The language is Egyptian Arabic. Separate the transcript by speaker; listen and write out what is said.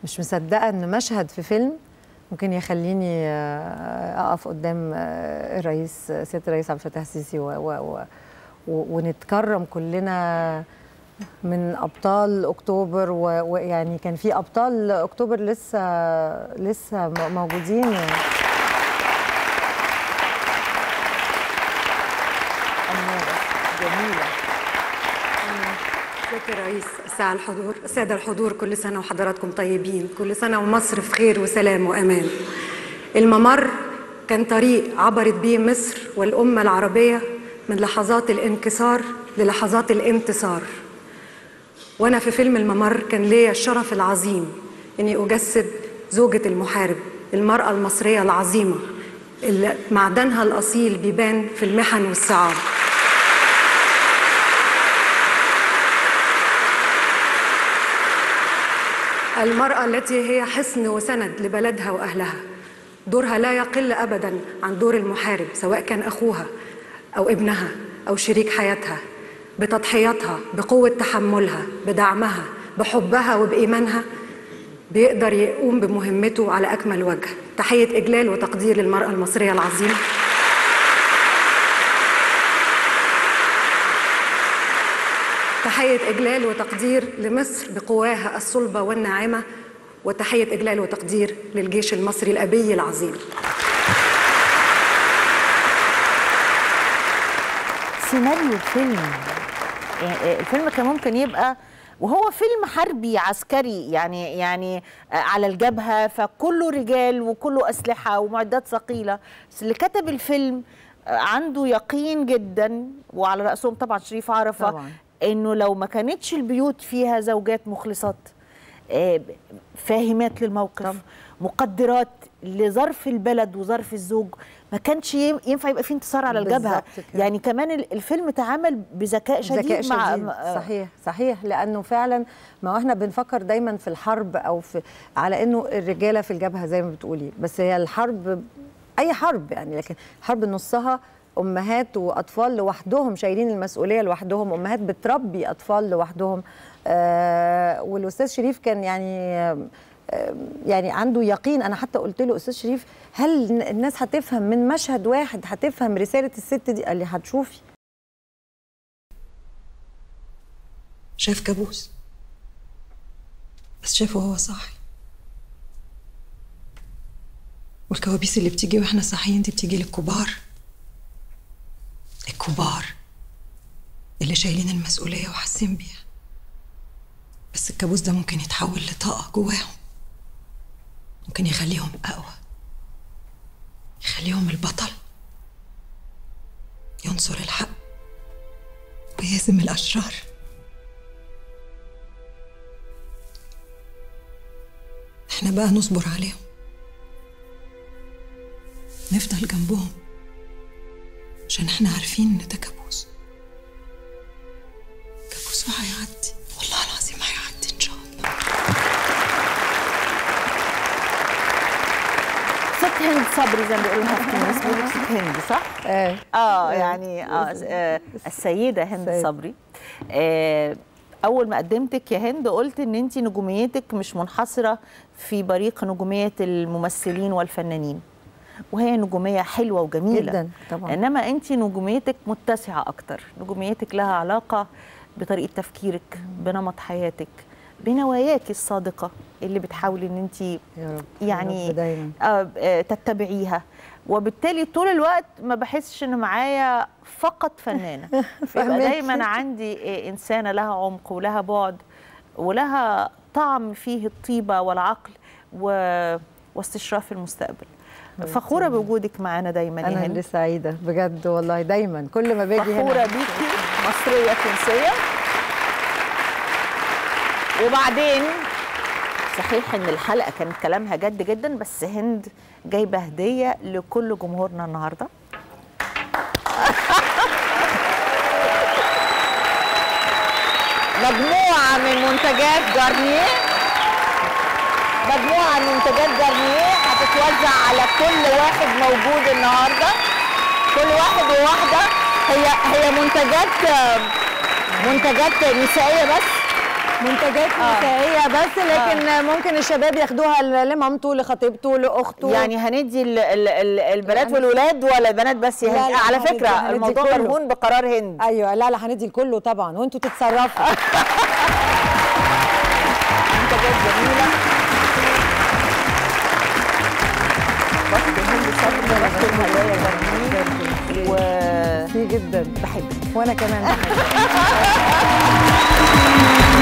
Speaker 1: مش مصدقه ان مشهد في فيلم ممكن يخليني آه، اقف قدام آه، الرئيس سياده الرئيس عبد الفتاح السيسي و- و- و- و- ونتكرم كلنا من ابطال اكتوبر و- ويعني كان في ابطال اكتوبر لسه لسه م- موجودين أمورة جميله
Speaker 2: سيادة الرئيس الساعة الحضور السادة الحضور كل سنة وحضراتكم طيبين كل سنة ومصر في خير وسلام وأمان الممر كان طريق عبرت بيه مصر والأمة العربية من لحظات الانكسار للحظات الانتصار وأنا في فيلم الممر كان ليا الشرف العظيم إني أجسد زوجة المحارب المرأة المصرية العظيمة اللي معدنها الأصيل بيبان في المحن والصعاب المرأة التي هي حصن وسند لبلدها وأهلها دورها لا يقل أبدا عن دور المحارب سواء كان أخوها أو ابنها أو شريك حياتها بتضحياتها بقوة تحملها بدعمها بحبها وبإيمانها بيقدر يقوم بمهمته على أكمل وجه تحية إجلال وتقدير للمرأة المصرية العظيمة تحية إجلال وتقدير لمصر بقواها الصلبة والناعمة وتحية إجلال وتقدير للجيش المصري الأبي العظيم
Speaker 3: سيناريو الفيلم يعني الفيلم كان ممكن يبقى وهو فيلم حربي عسكري يعني يعني على الجبهه فكله رجال وكله اسلحه ومعدات ثقيله بس اللي كتب الفيلم عنده يقين جدا وعلى راسهم طبعا شريف عرفه
Speaker 1: طبعاً.
Speaker 3: انه لو ما كانتش البيوت فيها زوجات مخلصات آه، فاهمات للموقف
Speaker 1: طبعاً.
Speaker 3: مقدرات لظرف البلد وظرف الزوج ما كانش يم- ينفع يبقى في انتصار على الجبهه
Speaker 1: بالظبط كده.
Speaker 3: يعني كمان ال- الفيلم اتعمل بذكاء شديد
Speaker 1: ذكاء
Speaker 3: مع
Speaker 1: شديد
Speaker 3: مع-
Speaker 1: صحيح صحيح لانه فعلا ما هو احنا بنفكر دايما في الحرب او في على انه الرجاله في الجبهه زي ما بتقولي بس هي الحرب اي حرب يعني لكن حرب نصها امهات واطفال لوحدهم شايلين المسؤوليه لوحدهم امهات بتربي اطفال لوحدهم آه والاستاذ شريف كان يعني آه يعني عنده يقين انا حتى قلت له استاذ شريف هل الناس هتفهم من مشهد واحد هتفهم رساله الست دي قال لي هتشوفي
Speaker 2: شاف كابوس بس شافه وهو صاحي والكوابيس اللي بتيجي واحنا صاحيين دي بتيجي للكبار الكبار اللي شايلين المسؤولية وحاسين بيها بس الكابوس ده ممكن يتحول لطاقة جواهم ممكن يخليهم أقوى يخليهم البطل ينصر الحق ويهزم الأشرار احنا بقى نصبر عليهم نفضل جنبهم عشان احنا عارفين ان ده كابوس كابوس وهيعدي والله العظيم هيعدي ان شاء الله
Speaker 3: ست هند صبري زي ما بيقولوا لها في الناس بيقولوا ست هند صح؟
Speaker 1: آه.
Speaker 3: اه يعني اه آه، السيده هند
Speaker 1: السيدة.
Speaker 3: صبري آه اول ما قدمتك يا هند قلت ان انت نجوميتك مش منحصره في بريق نجوميه الممثلين والفنانين وهي نجوميه حلوه وجميله
Speaker 1: جداً، طبعاً.
Speaker 3: انما انت نجوميتك متسعه اكتر نجوميتك لها علاقه بطريقه تفكيرك بنمط حياتك بنواياك الصادقه اللي بتحاولي ان انت
Speaker 1: يا رب
Speaker 3: يعني
Speaker 1: يا رب دايما
Speaker 3: آه، آه، تتبعيها وبالتالي طول الوقت ما بحسش ان معايا فقط فنانه يبقى
Speaker 1: فهماكي.
Speaker 3: دايما عندي آه، انسانه لها عمق ولها بعد ولها طعم فيه الطيبه والعقل و... واستشراف المستقبل فخوره بوجودك معانا دايما يا
Speaker 1: انا اللي
Speaker 3: هند
Speaker 1: سعيده بجد والله دايما كل ما باجي
Speaker 3: فخوره
Speaker 1: هنا
Speaker 3: بيكي مصريه تونسيه وبعدين صحيح ان الحلقه كانت كلامها جد جدا بس هند جايبه هديه لكل جمهورنا النهارده مجموعه من منتجات جارنيه مجموعه من منتجات جارنيه هتتوزع على كل واحد موجود النهارده كل واحد وواحده هي هي منتجات منتجات نسائيه بس
Speaker 1: منتجات نسائيه بس لكن ممكن الشباب ياخدوها ل- لمامته لخطيبته لاخته
Speaker 3: يعني هندي ال- ال- ال- البنات
Speaker 1: يعني-
Speaker 3: والولاد ولا البنات بس يا
Speaker 1: لا،
Speaker 3: هند
Speaker 1: لا،
Speaker 3: على
Speaker 1: هندي-
Speaker 3: فكره
Speaker 1: هندي
Speaker 3: الموضوع
Speaker 1: كله.
Speaker 3: مرهون بقرار هند
Speaker 1: ايوه لا لا هندي لكله طبعا وانتوا تتصرفوا
Speaker 3: منتجات جميله بخت هند صبري بخت الهوايه جميل و
Speaker 1: في جدا
Speaker 3: بحبك
Speaker 1: وانا كمان بحب